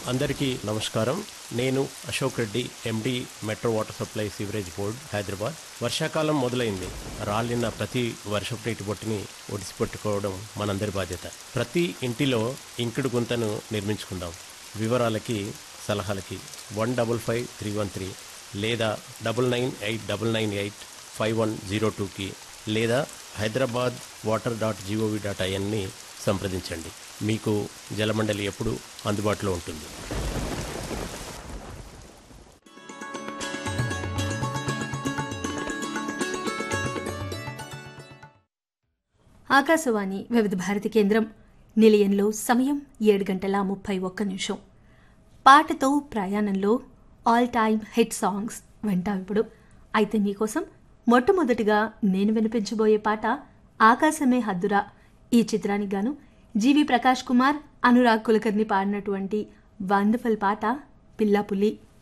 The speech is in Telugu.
అందరికీ నమస్కారం నేను Ashok Reddy MD metro water supply sewerage board Hyderabad వర్షాకాలం మొదలైంది రాలిన ప్రతి వర్షపు నీటి బొట్టుని ఒడిసిపెట్టుకోవడం మనందరి బాధ్యత ప్రతి ఇంటిలో ఇంకుడు గుంతను నిర్మించుకుందాం వివరాలకి సలహాలకి one double five three one three లేదా double nine eight double nine eight five one zero టూకి లేదా Hyderabad water dot GOV dot ఐఎన్ని సంప్రదించండి మీకు జలమండలి ఎప్పుడు అందుబాటులో ఉంటుంది ఆకాశవాణి వివిధ భారతి కేంద్రం నిలయంలో సమయం ఏడు గంటల ముప్పై ఒక్క నిమిషం పాటతో ప్రయాణంలో ఆల్ టైమ్ హిట్ సాంగ్స్ వింటాం ఇప్పుడు అయితే మీకోసం మొట్టమొదటిగా నేను వినిపించబోయే పాట ఆకాశమే హద్దురా ఈ చిత్రానికి గాను జీవి ప్రకాష్ కుమార్ అనురాగ్ కులకర్ని పాడినటువంటి వండర్ఫుల్ పాట పిల్లా పులి